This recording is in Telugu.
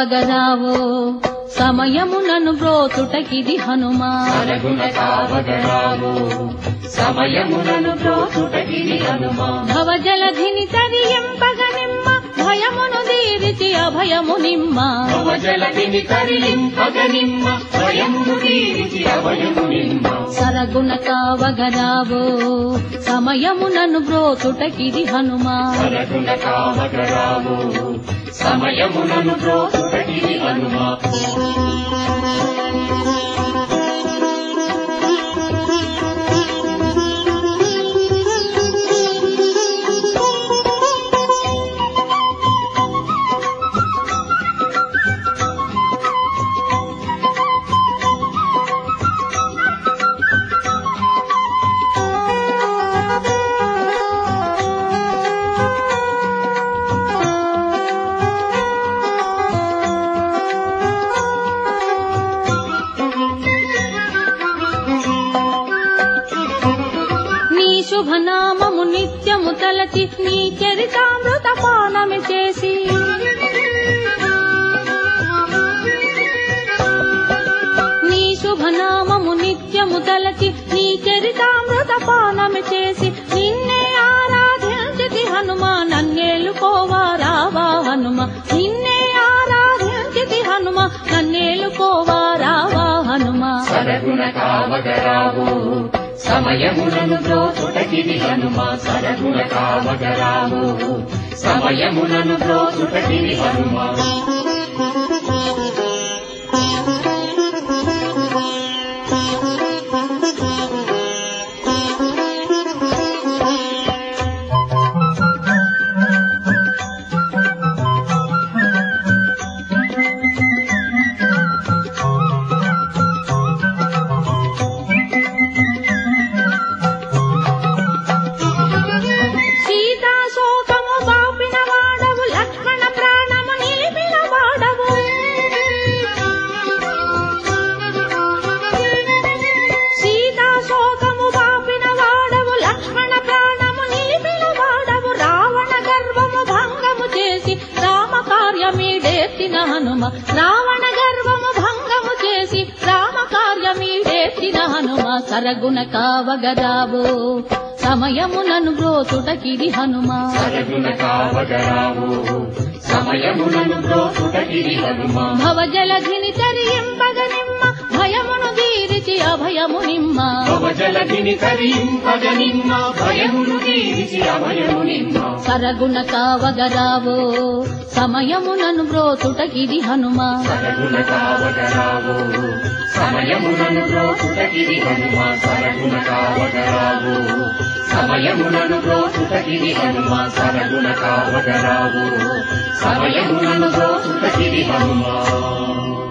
కావగరావో సమయమునను బ్రోతుటకిది హనుమా సరగుణ కావగరావు సమయములను బ్రోచుటగిరి హనుమా భవజలధిని తరియంపగ నిమ్మ భయమును దీరిచి అభయము నిమ్మ భవజలదిని తరిలింపగ నిమ్మ స్వయమును తీరిచి అభయము నిమ్మ సరగుణ కావగరావో సమయమునను బ్రోతుటకిది హనుమా సరగుణ కావగరావు సమయములను బ్రోచుటగిరి హనుమా నీ శుభనామము నిత్యము తలచి నీ చరితామృత పానమి చేసి నీ శుభనామము నిత్యము తలచి నీ చరితామృత పానమి చేసి నిన్నే ఆరాధించితి హనుమా నన్నేలుకోవా రావా హనుమ నిన్నే ఆరాధించితి హనుమ నన్నేలుకోవా రావా హనుమా సరగుణ కావగరావు సమయములను బ్రోచుటగిరి హనుమా సరగుణ కావగరావు సమయములను బ్రోచుటగిరి హనుమా సీతా శోకము బాపిన వాడవు లక్ష్మణ ప్రాణము నిలిపిన వాడవు సీతా శోకము బాపిన వాడవు లక్ష్మణ ప్రాణము నిలిపిన వాడవు రావణ గర్వము భంగము చేసి రామ కార్యమీడేర్చిన హనుమ రావణ గర్వము భంగము చేసి రామ కార్యమీడేర్చిన హనుమ సరగుణ కావగదావు సమయమునను బ్రోచుటకిది హనుమా సరగుణ కావగరావు సమయములను బ్రోచుటగిరి హనుమా భవజలధిని తరియంపగ నిమ్మ భయమును దీరిచి అభయము నిమ్మ భవజలధిని తరింపగ నిమ్మ భయమును తీరిచి అభయము నిమ్మ సరగుణ కావగరావో సమయమునను బ్రోచుటకిది హనుమా సరగుణ కావగరావు సమయములను బ్రోచుటగిరి హనుమా సరగుణ కావగరావు సమయములను బ్రోచుటగిరి హనుమా సరగుణ కావగరావు సమయములను బ్రోచుటగిరి హనుమా